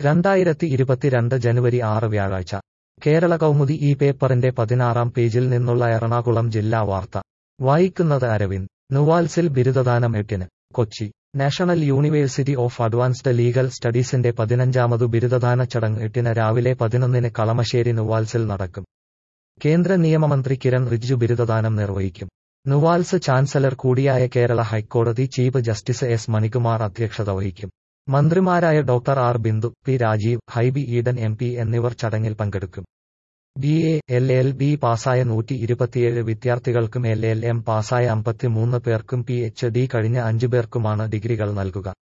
രണ്ടായിരത്തി ഇരുപത്തിരണ്ട് ജനുവരി ആറ് വ്യാഴാഴ്ച കേരള കൗമുദി ഈ പേപ്പറിന്റെ പതിനാറാം പേജിൽ നിന്നുള്ള എറണാകുളം ജില്ലാ വാർത്ത വായിക്കുന്നത് അരവിന്ദ് നുവാൽസിൽ ബിരുദദാനം എട്ടിന് Kochi national university of advanced legal സ്റ്റഡീസിന്റെ പതിനഞ്ചാമതു ബിരുദദാന ചടങ്ങ് എട്ടിന് രാവിലെ പതിനൊന്നിന് കളമശ്ശേരി നുവാൽസിൽ നടക്കും കേന്ദ്ര നിയമമന്ത്രി കിരൺ റിജ്ജു ബിരുദദാനം നിർവഹിക്കും നുവാൽസ് ചാൻസലർ കൂടിയായ കേരള ഹൈക്കോടതി ചീഫ് ജസ്റ്റിസ് എസ് മണികുമാർ അധ്യക്ഷത വഹിക്കും മന്ത്രിമാരായ doctor R Bindu P Rajeev Hibi Eden M P എന്നിവർ ചടങ്ങിൽ പങ്കെടുക്കും B A L L B പാസ്സായ നൂറ്റി ഇരുപത്തിയേഴ് വിദ്യാർത്ഥികൾക്കും എൽ എൽ എം പാസ്സായ അമ്പത്തിമൂന്ന് പേർക്കും പി എച്ച് ഡി കഴിഞ്ഞ അഞ്ചു പേർക്കുമാണ് ഡിഗ്രികൾ നൽകുക